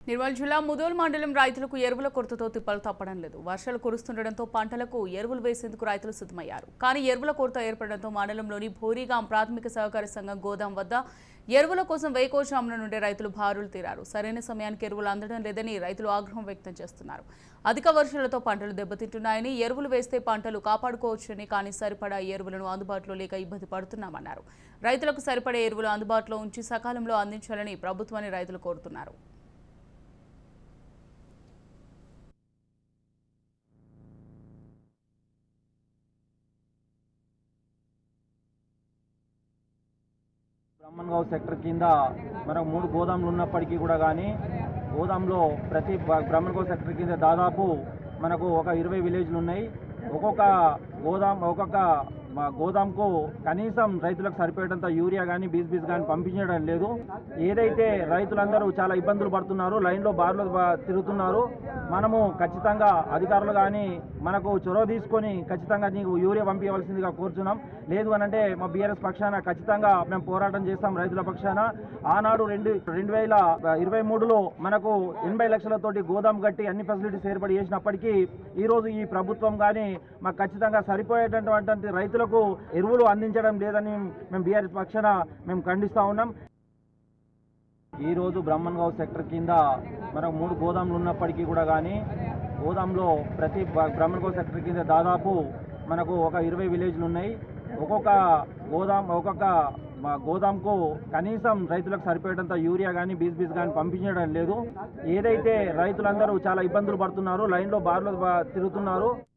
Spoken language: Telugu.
నిర్మల్ జిల్లా ముదోల్ మండలం రైతులకు ఎరువుల కొరతతో తిప్పలు తప్పడం లేదు వర్షాలు కురుస్తుండటంతో పంటలకు ఎరువులు వేసేందుకు రైతులు సిద్ధమయ్యారు కానీ ఎరువుల కొరత ఏర్పడడంతో మండలంలోని భోరీగాం ప్రాథమిక సహకార సంఘం గోదాం వద్ద ఎరువుల కోసం వేకోజామున నుండి రైతులు బారులు తీరారు సరైన సమయానికి ఎరువులు అందడం లేదని రైతులు ఆగ్రహం వ్యక్తం చేస్తున్నారు అధిక వర్షాలతో పంటలు దెబ్బతింటున్నాయని ఎరువులు వేస్తే పంటలు కాపాడుకోవచ్చని కానీ సరిపడా ఎరువులను అందుబాటులో లేక ఇబ్బంది పడుతున్నామన్నారు రైతులకు సరిపడే ఎరువులు అందుబాటులో ఉంచి సకాలంలో అందించాలని ప్రభుత్వాన్ని రైతులు కోరుతున్నారు బ్రహ్మన్గావ్ సెక్టర్ కింద మనకు మూడు గోదాములు ఉన్నప్పటికీ కూడా కానీ గోదాంలో ప్రతి బ- బ్రహ్మన్గావ్ సెక్టర్ కింద దాదాపు మనకు ఒక ఇరవై విలేజ్లు ఉన్నాయి ఒక్కొక్క గోదాం ఒక్కొక్క మా గోదాంకు కనీసం రైతులకు సరిపోయేటంత యూరియా కానీ బీస్ బీస్ కానీ పంపించడం లేదు ఏదైతే రైతులందరూ చాలా ఇబ్బందులు పడుతున్నారు లైన్లో బార్లు బా- తిరుగుతున్నారు మనము ఖచ్చితంగా అధికారులు కానీ మనకు చొరవ తీసుకొని ఖచ్చితంగా నీకు యూరియా పంపించవలసిందిగా కోరుచున్నాం లేదు అని అంటే మా బీఆర్ఎస్ పక్షాన ఖచ్చితంగా మేము పోరాటం చేస్తాం రైతుల పక్షాన ఆనాడు రెండు రెండు వేల ఇరవై మూడులో మనకు ఎనభై లక్షలతోటి గోదాం కట్టి అన్ని ఫెసిలిటీస్ ఏర్పాటు చేసినప్పటికీ ఈరోజు ఈ ప్రభుత్వం కానీ మాకు ఖచ్చితంగా సరిపోయేటటువంటి రైతులకు ఎరువులు అందించడం లేదని మేము బీఆర్ఎస్ పక్షాన మేము ఖండిస్తా ఉన్నాం ఈ రోజు బ్రహ్మన్గావ్ సెక్టర్ కింద మనకు మూడు గోదాములు ఉన్నప్పటికీ కూడా కానీ గోదాంలో ప్రతి బ- బ్రహ్మన్గావ్ సెక్టర్ కింద దాదాపు మనకు ఒక ఇరవై విలేజ్లు ఉన్నాయి ఒక్కొక్క గోదాం ఒక్కొక్క మా గోదాంకు కనీసం రైతులకు సరిపోయేటంత యూరియా కానీ బీస్ బీస్ కానీ పంపించడం లేదు ఏదైతే రైతులందరూ చాలా ఇబ్బందులు పడుతున్నారు లైన్లో బార్లు బా- తిరుగుతున్నారు